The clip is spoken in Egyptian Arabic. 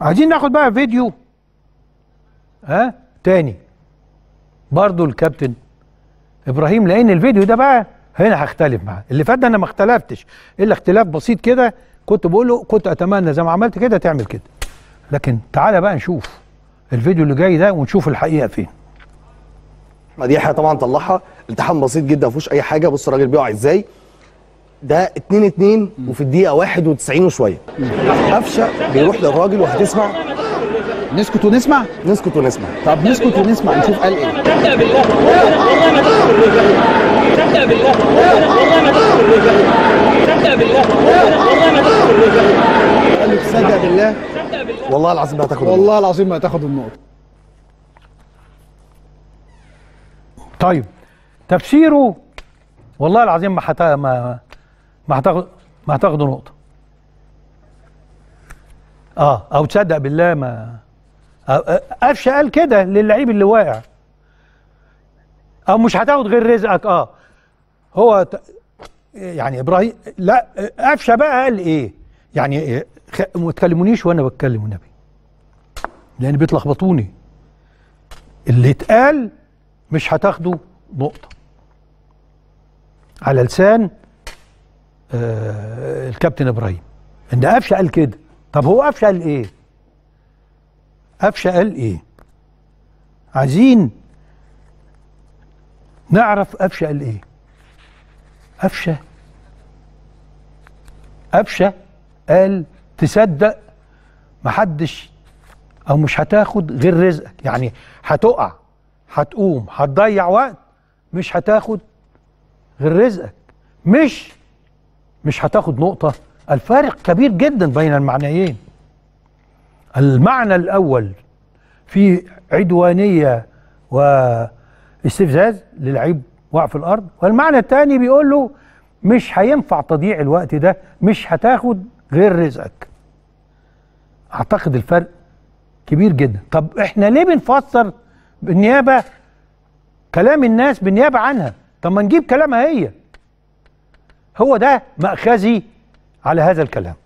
عايزين ناخد بقى فيديو ها تاني برضو الكابتن ابراهيم لان الفيديو ده بقى هنا هختلف معاه اللي فات ده انا ما اختلفتش الا اختلاف بسيط كده كنت بقول له كنت اتمنى زي ما عملت كده تعمل كده لكن تعالى بقى نشوف الفيديو اللي جاي ده ونشوف الحقيقه فين احمد يحيى طبعا طلعها التحام بسيط جدا ما فيهوش اي حاجه بص الراجل بيقع ازاي ده 2 2 وفي الدقيقه 91 وشويه قفشه بيروح للراجل وهتسمع نسكت ونسمع نسكت ونسمع طب نسكت ونسمع نشوف قال ايه تبدأ بالله والله ما تاخد الرجال تبدأ بالله والله ما تاخد الرجال تبدأ بالله والله ما تاخد الرجال قال له تصدق بالله تبدأ بالله والله العظيم ما هتاخد والله العظيم ما هتاخد النقطه طيب تفسيره والله العظيم ما حت... ما ما هتاخد ما هتاخدوا نقطه اه او تصدق بالله ما أو- أ- قفشه قال كده للعيب اللي واقع او مش هتاخد غير رزقك اه هو ت... يعني ابراهيم لا قفشه بقى قال ايه يعني إيه؟ خ... ما تكلمونيش وانا بتكلم النبي لان بيتلخبطوني اللي اتقال مش هتاخدوا نقطة على لسان آه الكابتن ابراهيم ان قفشه قال كده طب هو قفشه قال ايه قفشه قال ايه عايزين نعرف قفشه قال ايه قفشه قفشه قال تصدق محدش او مش هتاخد غير رزقك يعني هتقع هتقوم هتضيع وقت مش هتاخد غير رزقك مش مش هتاخد نقطة الفارق كبير جدا بين المعنيين المعنى الأول في عدوانية واستفزاز للعيب وقع في الأرض والمعنى الثاني بيقول له مش هينفع تضييع الوقت ده مش هتاخد غير رزقك أعتقد الفرق كبير جدا طب احنا ليه بنفسر بالنيابه كلام الناس بالنيابه عنها طب ما نجيب كلامها هي هو ده مأخذي على هذا الكلام